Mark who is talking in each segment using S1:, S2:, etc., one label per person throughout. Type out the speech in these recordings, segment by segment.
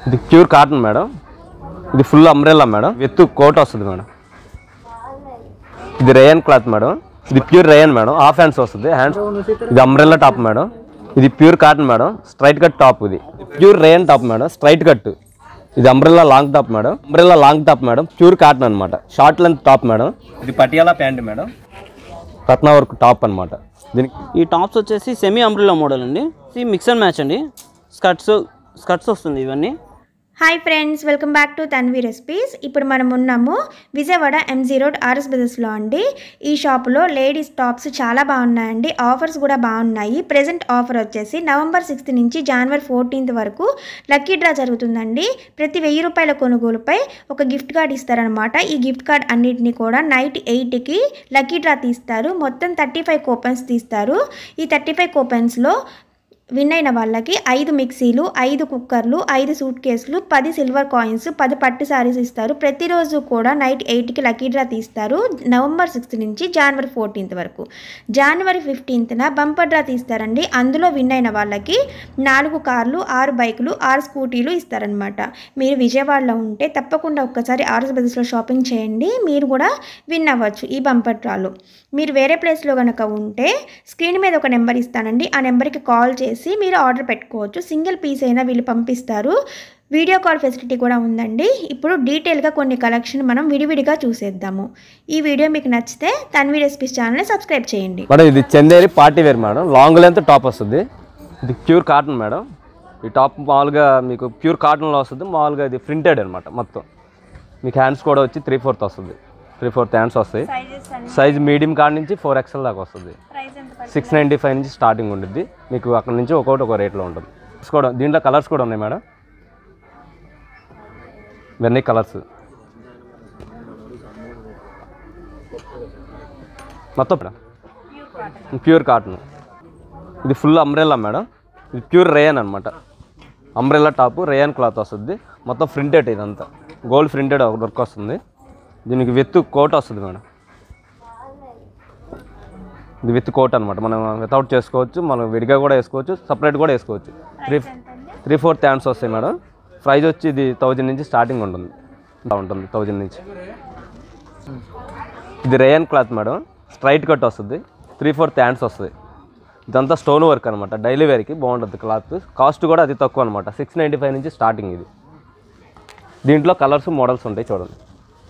S1: ఇది pure cotton madam ఇది full umbrella madam with coat వస్తుంది మేడం ఇది రేయన్ క్లాత్ మేడం ఇది pure rayon madam half hands వస్తుంది హ్యాండ్స్ ఇది అంబ్రెల్లా టాప్ మేడం ఇది pure cotton madam straight cut top ఇది pure rayon top madam straight cut ఇది umbrella long top madam umbrella long top madam pure cotton అనమాట short length top madam ఇది Patiala pant madam రత్న work top అనమాట దీనికి
S2: ఈ tops వచ్చేసి semi umbrella model అండి ఇది మిక్స్ అండ్ మ్యాచ్ అండి స్కర్ట్స్ స్కర్ట్స్ వస్తుంది ఇవన్నీ
S3: hi friends welcome back to Tanvi recipes ఇప్పుడు మనం ఉన్నాము విజయవాడ ఎంజీ రోడ్ ఆర్ఎస్ బిజినెస్లో అండి ఈ షాపులో లేడీస్ టాప్స్ చాలా బాగున్నాయండి ఆఫర్స్ కూడా బాగున్నాయి ప్రెజెంట్ ఆఫర్ వచ్చేసి నవంబర్ సిక్స్త్ నుంచి జనవరి ఫోర్టీన్త్ వరకు లక్కీ డ్రా జరుగుతుందండి ప్రతి వెయ్యి రూపాయల కొనుగోలుపై ఒక గిఫ్ట్ కార్డ్ ఇస్తారనమాట ఈ గిఫ్ట్ కార్డ్ అన్నిటిని కూడా నైట్ ఎయిట్కి లక్కీ డ్రా తీస్తారు మొత్తం థర్టీ ఫైవ్ కూపన్స్ తీస్తారు ఈ థర్టీ ఫైవ్ కూపన్స్లో విన్ అయిన వాళ్ళకి ఐదు మిక్సీలు ఐదు కుక్కర్లు ఐదు సూట్ కేసులు పది సిల్వర్ కాయిన్స్ పది పట్టు శారీస్ ఇస్తారు ప్రతిరోజు కూడా నైట్ ఎయిట్కి లక్కీ డ్రా తీస్తారు నవంబర్ సిక్స్త్ నుంచి జనవరి ఫోర్టీన్త్ వరకు జనవరి ఫిఫ్టీన్త్న బంపర్ డ్రా తీస్తారండి అందులో విన్ అయిన వాళ్ళకి నాలుగు కార్లు ఆరు బైకులు ఆరు స్కూటీలు ఇస్తారనమాట మీరు విజయవాడలో ఉంటే తప్పకుండా ఒక్కసారి ఆర్ఎస్ బజెస్లో షాపింగ్ చేయండి మీరు కూడా విన్ అవ్వచ్చు ఈ బంపర్ డ్రాలో మీరు వేరే ప్లేస్లో కనుక ఉంటే స్క్రీన్ మీద ఒక నెంబర్ ఇస్తానండి ఆ నెంబర్కి కాల్ చేసి మీరు ఆర్డర్ పెట్టుకోవచ్చు సింగిల్ పీస్ అయినా వీళ్ళు పంపిస్తారు వీడియో కాల్ ఫెసిలిటీ కూడా ఉందండి ఇప్పుడు డీటెయిల్గా కొన్ని కలెక్షన్ మనం విడివిడిగా చూసేద్దాము ఈ వీడియో మీకు నచ్చితే తన్వి రెసిపీస్ ఛానల్ని సబ్స్క్రైబ్ చేయండి
S1: మేడం ఇది Chanderi party wear madam long length top వస్తుంది ఇది ప్యూర్ కాటన్ మేడం ఈ టాప్ మామూలుగా మీకు ప్యూర్ కాటన్లో వస్తుంది మామూలుగా ఇది ప్రింటెడ్ అనమాట మొత్తం మీకు హ్యాండ్స్ కూడా వచ్చి త్రీ ఫోర్త్ వస్తుంది త్రీ ఫోర్త్ హ్యాండ్స్ వస్తాయి సైజ్ మీడియం కాడ నుంచి ఫోర్ ఎక్స్ఎల్ దాకా వస్తుంది సిక్స్ నైంటీ ఫైవ్ నుంచి స్టార్టింగ్ ఉంటుంది మీకు అక్కడ నుంచి ఒక్కొక్కటి ఒక రేట్లో ఉంటుంది Colours కూడా దీంట్లో కలర్స్ కూడా ఉన్నాయి మేడం ఇవన్నీ కలర్స్ మొత్తం మేడం ప్యూర్ కాటన్ ఇది ఫుల్ అంబ్రెల్లా మేడం ఇది ప్యూర్ రేయన్ అనమాట అంబ్రెల్లా టాప్ రేయన్ క్లాత్ వస్తుంది మొత్తం ప్రింటెడ్ ఇదంతా గోల్డ్ ప్రింటెడ్ వర్క్ వస్తుంది దీనికి విత్ కోట్ వస్తుంది మేడం ఇది విత్ కోట్ అనమాట మనం వితౌట్ చేసుకోవచ్చు మనం విడిగా కూడా వేసుకోవచ్చు సపరేట్ కూడా వేసుకోవచ్చు త్రీ త్రీ ఫోర్త్ హ్యాండ్స్ వస్తాయి మేడం ప్రైస్ వచ్చి ఇది థౌజండ్ నుంచి స్టార్టింగ్ ఉంటుంది ఇలా ఉంటుంది థౌజండ్ నుంచి ఇది rayon cloth madam straight cut వస్తుంది త్రీ ఫోర్త్ హ్యాండ్స్ వస్తుంది ఇదంతా స్టోన్ వర్క్ అనమాట డైలీ వేర్కి బాగుంటుంది క్లాత్ కాస్ట్ కూడా అతి తక్కువ అనమాట సిక్స్ నైంటీ ఫైవ్ నుంచి స్టార్టింగ్ ఇది దీంట్లో కలర్స్ మోడల్స్ ఉంటాయి చూడండి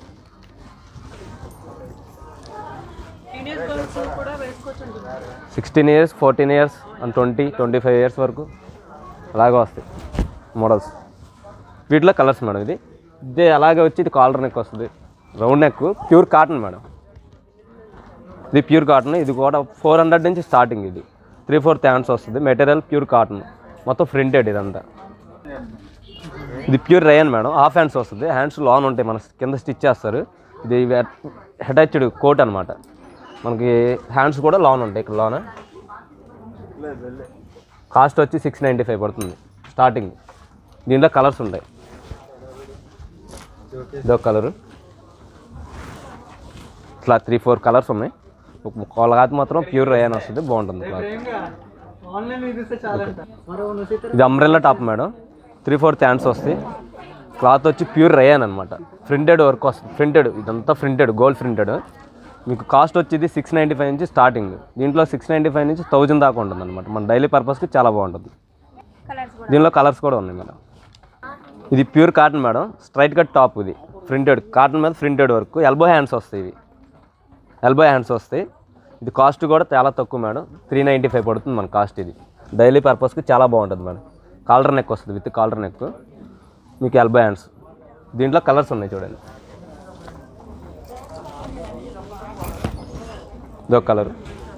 S1: sixteen years fourteen years and twenty twenty five years వరకు అలాగే వస్తాయి మోడల్స్ వీటిలో కలర్స్ మేడం ఇది ఇదే అలాగే వచ్చి ఇది కాలర్ నెక్ వస్తుంది round neck pure cotton madam ఇది ప్యూర్ కాటన్ ఇది కూడా ఫోర్ హండ్రెడ్ నుంచి స్టార్టింగ్ ఇది త్రీ ఫోర్త్ హ్యాండ్స్ వస్తుంది మెటీరియల్ ప్యూర్ కాటన్ మొత్తం ప్రింటెడ్ ఇదంతా ఇది pure rayon madam half hands వస్తుంది హ్యాండ్స్ లోన్ ఉంటాయి మన కింద స్టిచ్ చేస్తారు ఇది అటాచ్డ్ కోట్ అనమాట మనకి హ్యాండ్స్ కూడా లోన్ ఉంటాయి ఇక్కడ లోన కాస్ట్ వచ్చి సిక్స్ నైంటీ ఫైవ్ పడుతుంది స్టార్టింగ్ దీంట్లో కలర్స్ ఉంటాయి ఇదొక కలరు ఇట్లా త్రీ ఫోర్ కలర్స్ ఉన్నాయి క్లాత్ మాత్రం ప్యూర్ రేయన్ వస్తుంది బాగుంటుంది క్లాత్ ఇది umbrella top madam three fourth hands వస్తాయి క్లాత్ వచ్చి ప్యూర్ రేయన్ అనమాట ప్రింటెడ్ వర్క్ వస్తుంది ప్రింటెడ్ ఇదంతా ప్రింటెడ్ గోల్డ్ ప్రింటెడ్ మీకు కాస్ట్ వచ్చేది సిక్స్ నైంటీ ఫైవ్ నుంచి స్టార్టింగ్ దీంట్లో సిక్స్ నైంటీ ఫైవ్ నుంచి థౌజండ్ దాకా ఉంటుంది అనమాట మన డైలీ పర్పస్కి చాలా బాగుంటుంది దీనిలో కలర్స్ కూడా ఉన్నాయి మేడం ఇది pure cotton madam straight cut top ఇది ప్రింటెడ్ కాటన్ మీద ప్రింటెడ్ వర్క్ ఎల్బో హ్యాండ్స్ వస్తాయి ఇవి ఎల్బో హ్యాండ్స్ వస్తాయి ఇది కాస్ట్ కూడా చాలా తక్కువ మేడం త్రీ నైంటీ ఫైవ్ పడుతుంది మన కాస్ట్ ఇది డైలీ పర్పస్కి చాలా బాగుంటుంది మేడం కాలర్ నెక్ వస్తుంది విత్ కాలర్ నెక్ మీకు ఎల్బో హ్యాండ్స్ దీంట్లో కలర్స్ ఉన్నాయి చూడండి ఇదొక కలర్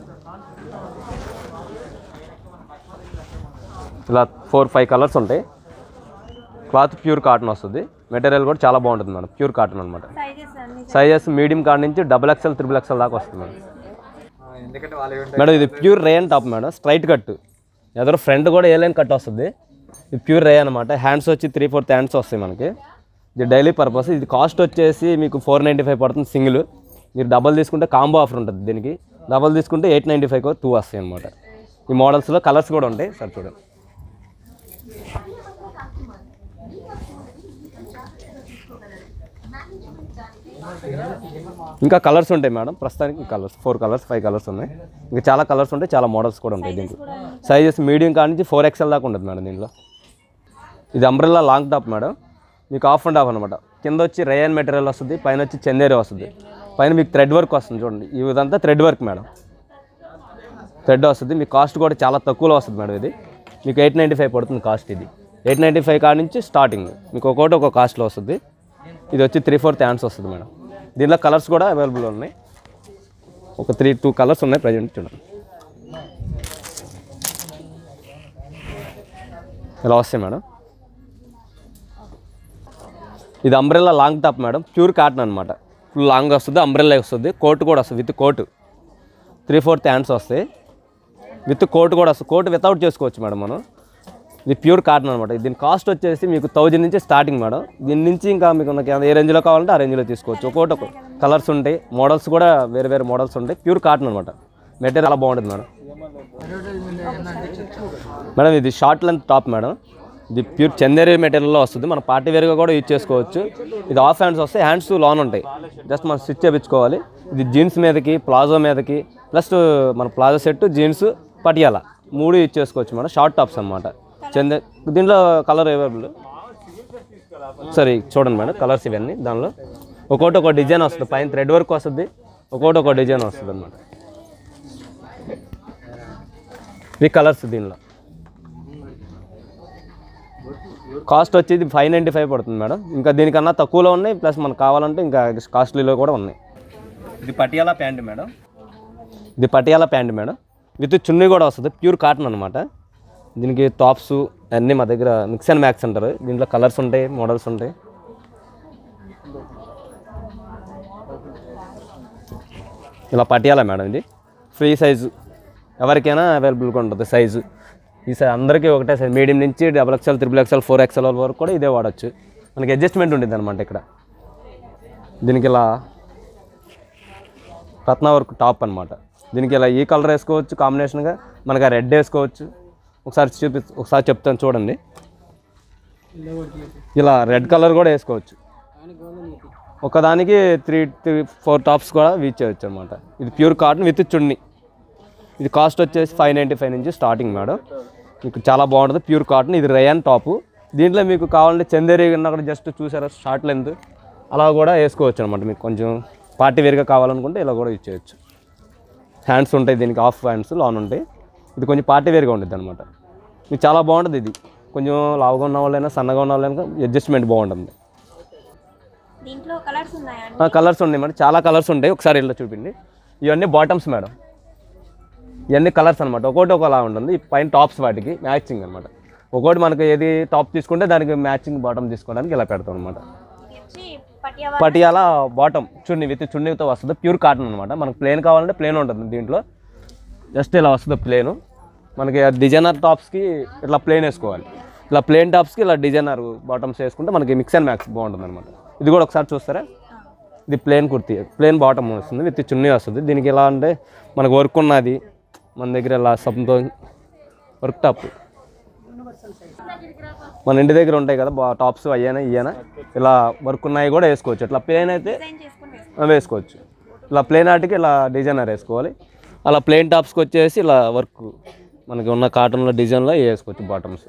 S1: ఇలా ఫోర్ ఫైవ్ కలర్స్ ఉంటాయి క్లాత్ ప్యూర్ కాటన్ వస్తుంది మెటీరియల్ కూడా చాలా బాగుంటుంది మేడం ప్యూర్ కాటన్ అనమాట సైజెస్ మీడియం కాడ నుంచి డబుల్ ఎక్స్ఎల్ త్రిబుల్ ఎక్స్ఎల్ దాకా వస్తుంది మేడం మేడం ఇది pure rayon top madam straight cut ఎదురు ఫ్రంట్ కూడా ఏ లైన్ కట్ వస్తుంది ఇది ప్యూర్ రే అనమాట హ్యాండ్స్ వచ్చి త్రీ ఫోర్త్ హ్యాండ్స్ వస్తాయి మనకి ఇది డైలీ పర్పస్ ఇది కాస్ట్ వచ్చేసి మీకు ఫోర్ నైంటీ ఫైవ్ పడుతుంది సింగిల్ మీరు డబల్ తీసుకుంటే కాంబో ఆఫర్ ఉంటుంది దీనికి డబల్ తీసుకుంటే ఎయిట్ నైంటీ ఫైవ్ టూ వస్తాయి అనమాట ఈ మోడల్స్లో కలర్స్ కూడా ఉంటాయి సార్ చూడండి ఇంకా కలర్స్ ఉంటాయి మేడం ప్రస్తుతానికి colours four colours five colours ఉన్నాయి ఇంకా చాలా కలర్స్ ఉంటాయి చాలా మోడల్స్ కూడా ఉంటాయి దీంట్లో సైజెస్ మీడియం కాడి నుంచి ఫోర్ ఎక్స్ఎల్ దాకా ఉంటుంది మేడం దీంట్లో ఇది అంబ్రెల్లా లాంగ్ టాప్ మేడం మీకు ఆఫ్ అండ్ ఆఫ్ అనమాట కింద వచ్చి రయాన్ మెటీరియల్ వస్తుంది పైన వచ్చి చందేరి వస్తుంది పైన మీకు థ్రెడ్ వర్క్ వస్తుంది చూడండి ఇదంతా థ్రెడ్ వర్క్ మేడం థ్రెడ్ వస్తుంది మీకు కాస్ట్ కూడా చాలా తక్కువలో వస్తుంది మేడం ఇది మీకు ఎయిట్ నైంటీ ఫైవ్ పడుతుంది కాస్ట్ ఇది ఎయిట్ నైంటీ ఫైవ్ కాడ నుంచి స్టార్టింగ్ మీకు ఒక్కొక్కటి ఒక కాస్ట్లో వస్తుంది ఇది వచ్చి త్రీ ఫోర్త్ హ్యాండ్స్ వస్తుంది మేడం దీనిలో కలర్స్ కూడా అవైలబుల్ ఉన్నాయి ఒక త్రీ టూ కలర్స్ ఉన్నాయి ప్రజెంట్ చూడండి ఇలా వస్తాయి మేడం ఇది umbrella long top madam pure cotton అనమాట ఫుల్ లాంగ్ వస్తుంది అంబ్రెల్లా వస్తుంది కోట్ కూడా వస్తుంది with coat three fourth hands వస్తాయి విత్ కోట్ కూడా వస్తుంది కోట్ వితౌట్ చేసుకోవచ్చు మేడం మనం ఇది ప్యూర్ కాటన్ అనమాట దీని కాస్ట్ వచ్చేసి మీకు థౌజండ్ నుంచి స్టార్టింగ్ మేడం దీని నుంచి ఇంకా మీకు మనకి ఏ రేంజ్లో కావాలంటే ఆ రేంజ్లో తీసుకోవచ్చు ఒక్కొక్కటి ఒక కలర్స్ ఉంటాయి మోడల్స్ కూడా వేరే వేరే మోడల్స్ ఉంటాయి ప్యూర్ కాటన్ అనమాట మెటీరియల్ చాలా బాగుంటుంది మేడం మేడం ఇది షార్ట్ లెంత్ టాప్ మేడం ఇది ప్యూర్ చందేరి మెటీరియల్లో వస్తుంది మన పార్టీ వేర్గా కూడా యూజ్ చేసుకోవచ్చు ఇది ఆఫ్ హ్యాండ్స్ వస్తే హ్యాండ్స్ లాన్ ఉంటాయి జస్ట్ మనం స్టిచ్ చేయించుకోవాలి ఇది జీన్స్ మీదకి ప్లాజో మీదకి ప్లస్ మన ప్లాజో సెట్ జీన్స్ పటియాల మూడు యూజ్ చేసుకోవచ్చు మేడం షార్ట్ టాప్స్ అనమాట చందే దీంట్లో కలర్ అవైలబుల్ సరే చూడండి మేడం కలర్స్ ఇవన్నీ దానిలో ఒక్కొక్కటి ఒక డిజైన్ వస్తుంది పైన థ్రెడ్ వర్క్ వస్తుంది ఒక్కొక్కటి ఒక డిజైన్ వస్తుంది అనమాట ఇవి కలర్స్ దీనిలో కాస్ట్ వచ్చేది ఫైవ్ నైంటీ ఫైవ్ పడుతుంది మేడం ఇంకా దీనికన్నా తక్కువలో ఉన్నాయి ప్లస్ మనకు కావాలంటే ఇంకా కాస్ట్లీలో కూడా ఉన్నాయి ఇది పటియాలా ప్యాంట్ మేడం ఇది Patiala pant madam with chunni కూడా వస్తుంది ప్యూర్ కాటన్ అనమాట దీనికి టాప్స్ అన్నీ మా దగ్గర మిక్స్ అండ్ మ్యాక్స్ అంటారు దీంట్లో కలర్స్ ఉంటాయి మోడల్స్ ఉంటాయి ఇలా పటియాలా మేడం ఇది ఫ్రీ సైజు ఎవరికైనా అవైలబుల్గా ఉంటుంది సైజు ఈ సైజ్ అందరికీ ఒకటే సైజ్ మీడియం నుంచి double XL triple XL four XL వరకు కూడా ఇదే వాడచ్చు మనకి అడ్జస్ట్మెంట్ ఉంటుంది అనమాట ఇక్కడ దీనికి ఇలా రత్న వర్క్ టాప్ అనమాట దీనికి ఇలా ఈ కలర్ వేసుకోవచ్చు కాంబినేషన్గా మనకి ఆ రెడ్ వేసుకోవచ్చు ఒకసారి చూపి ఒకసారి చెప్తాను చూడండి ఇలా రెడ్ కలర్ కూడా వేసుకోవచ్చు ఒకదానికి త్రీ త్రీ ఫోర్ టాప్స్ కూడా యూజ్ చేయొచ్చు అనమాట ఇది ప్యూర్ కాటన్ విత్ చున్నీ ఇది కాస్ట్ వచ్చేసి ఫైవ్ నైంటీ ఫైవ్ నుంచి స్టార్టింగ్ మేడం మీకు చాలా బాగుంటుంది ప్యూర్ కాటన్ ఇది రయాన్ టాపు దీంట్లో మీకు కావాలంటే చందేరి అక్కడ జస్ట్ చూసారా షార్ట్ లెంత్ అలా కూడా వేసుకోవచ్చు అనమాట మీకు కొంచెం పార్టీ వేర్గా కావాలనుకుంటే ఇలా కూడా యూజ్ చేయొచ్చు హ్యాండ్స్ ఉంటాయి దీనికి ఆఫ్ హ్యాండ్స్ లాన్ ఉంటాయి ఇది కొంచెం పార్టీ వేర్గా ఉంటుంది అనమాట మీకు చాలా బాగుంటుంది ఇది కొంచెం లావుగా ఉన్న వాళ్ళైనా సన్నగా ఉన్న వాళ్ళైనా అడ్జస్ట్మెంట్ బాగుంటుంది
S3: దీంట్లో కలర్స్ ఉన్నాయా
S1: కలర్స్ ఉన్నాయి మేడం చాలా కలర్స్ ఉంటాయి ఒకసారి ఇలా చూపిండి ఇవన్నీ బాటమ్స్ మేడం ఇవన్నీ కలర్స్ అనమాట ఒక్కొక్కటి ఒకలా ఉంటుంది ఈ పైన టాప్స్ వాటికి మ్యాచింగ్ అనమాట ఒక్కొక్కటి మనకి ఏది టాప్ తీసుకుంటే దానికి మ్యాచింగ్ బాటమ్ తీసుకోవడానికి ఇలా పెడతాం అనమాట పటియాలా బాటమ్ చున్నీ విత్ చున్నీతో వస్తుంది ప్యూర్ కాటన్ అనమాట మనకు ప్లేన్ కావాలంటే ప్లేన్ ఉంటుంది దీంట్లో జస్ట్ ఇలా వస్తుంది ప్లేను మనకి డిజైనర్ టాప్స్కి ఇట్లా ప్లేన్ వేసుకోవాలి ఇలా ప్లేన్ టాప్స్కి ఇలా డిజైనర్ బాటమ్స్ వేసుకుంటే మనకి మిక్స్ అండ్ మ్యాక్స్ బాగుంటుంది అనమాట ఇది కూడా ఒకసారి చూస్తారా ఇది ప్లేన్ కుర్తీ ప్లేన్ బాటమ్ వస్తుంది విత్ చున్నీ వస్తుంది దీనికి ఎలా అంటే మనకు వర్క్ ఉన్నది మన దగ్గర ఇలా సబ్తో వర్క్ టాప్ మన ఇంటి దగ్గర ఉంటాయి కదా బా టాప్స్ అయ్యానా ఇయ్యానా ఇలా వర్క్ ఉన్నాయి కూడా వేసుకోవచ్చు ఇట్లా ప్లేన్ అయితే ఆ, వేసుకోవచ్చు ఇలా ప్లేన్ ఆటికి ఇలా డిజైనర్ వేసుకోవాలి అలా ప్లేన్ టాప్స్కి వచ్చేసి ఇలా వర్క్ మనకి ఉన్న కాటన్లో డిజైన్లో వేసుకోవచ్చు బాటమ్స్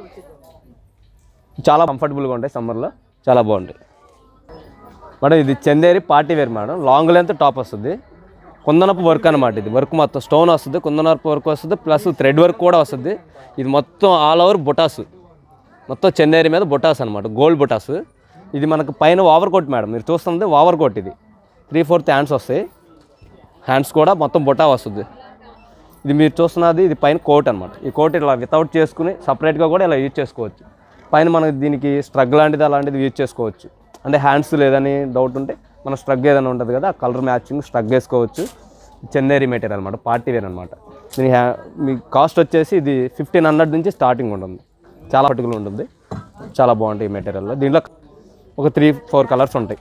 S1: చాలా కంఫర్టబుల్గా ఉంటాయి సమ్మర్లో చాలా బాగుంటాయి మేడం ఇది Chanderi party wear madam long length top వస్తుంది కుందనపు వర్క్ అనమాట ఇది వర్క్ మొత్తం స్టోన్ వస్తుంది కుందనపు వర్క్ వస్తుంది ప్లస్ థ్రెడ్ వర్క్ కూడా వస్తుంది ఇది మొత్తం ఆల్ ఓవర్ బుటాస్ మొత్తం చందేరి మీద బుటాస్ అనమాట గోల్డ్ బుటాస్ ఇది మనకు పైన ఓవర్ కోట్ మేడం మీరు చూస్తుంది ఓవర్ కోట్ ఇది త్రీ ఫోర్త్ హ్యాండ్స్ వస్తాయి హ్యాండ్స్ కూడా మొత్తం బుటా వస్తుంది ఇది మీరు చూస్తున్నది ఇది పైన కోట్ అనమాట ఈ కోట్ ఇలా వితౌట్ చేసుకుని సపరేట్గా కూడా ఇలా యూజ్ చేసుకోవచ్చు పైన మనకి దీనికి స్ట్రగ్ లాంటిది అలాంటిది యూజ్ చేసుకోవచ్చు అంటే హ్యాండ్స్ లేదని డౌట్ ఉంటే మన స్ట్రగ్ ఏదైనా ఉంటుంది కదా ఆ కలర్ మ్యాచింగ్ స్ట్రగ్ వేసుకోవచ్చు చందేరి మెటీరియల్ అనమాట పార్టీ వేర్ అనమాట దీని హ్యా మీ కాస్ట్ వచ్చేసి ఇది ఫిఫ్టీన్ హండ్రెడ్ నుంచి స్టార్టింగ్ ఉంటుంది చాలా పర్టికులర్ ఉంటుంది చాలా బాగుంటాయి ఈ మెటీరియల్లో దీంట్లో ఒక త్రీ ఫోర్ కలర్స్ ఉంటాయి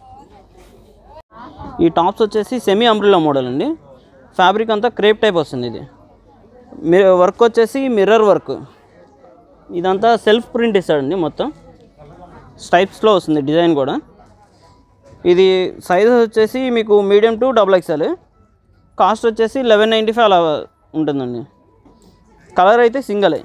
S2: ఈ టాప్స్ వచ్చేసి సెమీ అంబ్రిల్లా మోడల్ అండి ఫ్యాబ్రిక్ అంతా క్రేప్ టైప్ వస్తుంది ఇది మీరు వర్క్ వచ్చేసి మిర్రర్ వర్క్ ఇదంతా సెల్ఫ్ ప్రింట్ ఇస్తాడండి మొత్తం స్టైప్స్లో వస్తుంది డిజైన్ కూడా ఇది సైజ్ వచ్చేసి మీకు medium to double XL cost వచ్చేసి లెవెన్ నైంటీ ఫైవ్ అలా ఉంటుందండి కలర్ అయితే సింగలే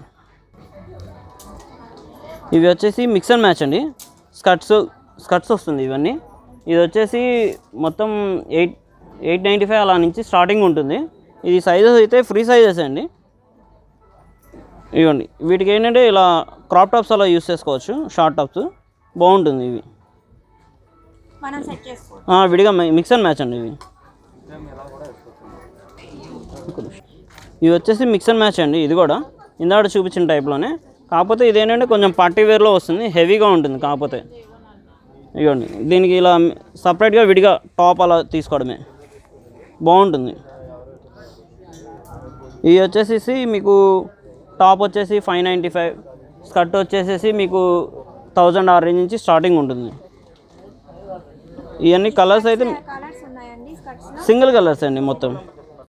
S2: ఇవి వచ్చేసి మిక్స్ అండ్ మ్యాచ్ అండి స్కర్ట్స్ స్కర్ట్స్ వస్తుంది ఇవన్నీ ఇది వచ్చేసి మొత్తం ఎయిట్ ఎయిట్ నైంటీ ఫైవ్ అలా నుంచి స్టార్టింగ్ ఉంటుంది ఇది సైజెస్ అయితే ఫ్రీ సైజెస్ అండి ఇవ్వండి వీటికి ఏంటంటే ఇలా క్రాప్ టాప్స్ అలా యూస్ చేసుకోవచ్చు షార్ట్ టాప్స్ బాగుంటుంది ఇవి
S3: మనం సెట్ చేసుకో
S2: ఆ, విడిగా మి- మిక్స్ అండ్ మ్యాచ్ అండి ఇవి ఇవి వచ్చేసి మిక్స్ అండ్ మ్యాచ్ అండి ఇది కూడా ఇందాక చూపించిన టైప్లోనే కాకపోతే ఇదేంటంటే కొంచెం పార్టీ వేర్లో వస్తుంది హెవీగా ఉంటుంది కాకపోతే ఇవ్వండి దీనికి ఇలా సపరేట్గా విడిగా టాప్ అలా తీసుకోవడమే బాగుంటుంది ఇవి వచ్చేసేసి మీకు టాప్ వచ్చేసి ఫైవ్ నైంటీ ఫైవ్ స్కర్ట్ వచ్చేసేసి మీకు థౌజండ్ ఆ రేంజ్ నుంచి స్టార్టింగ్ ఉంటుంది ఇవన్నీ కలర్స్ అయితే
S3: కలర్స్ ఉన్నాయండి స్కర్ట్స్
S2: సింగిల్ కలర్స్ అండి మొత్తం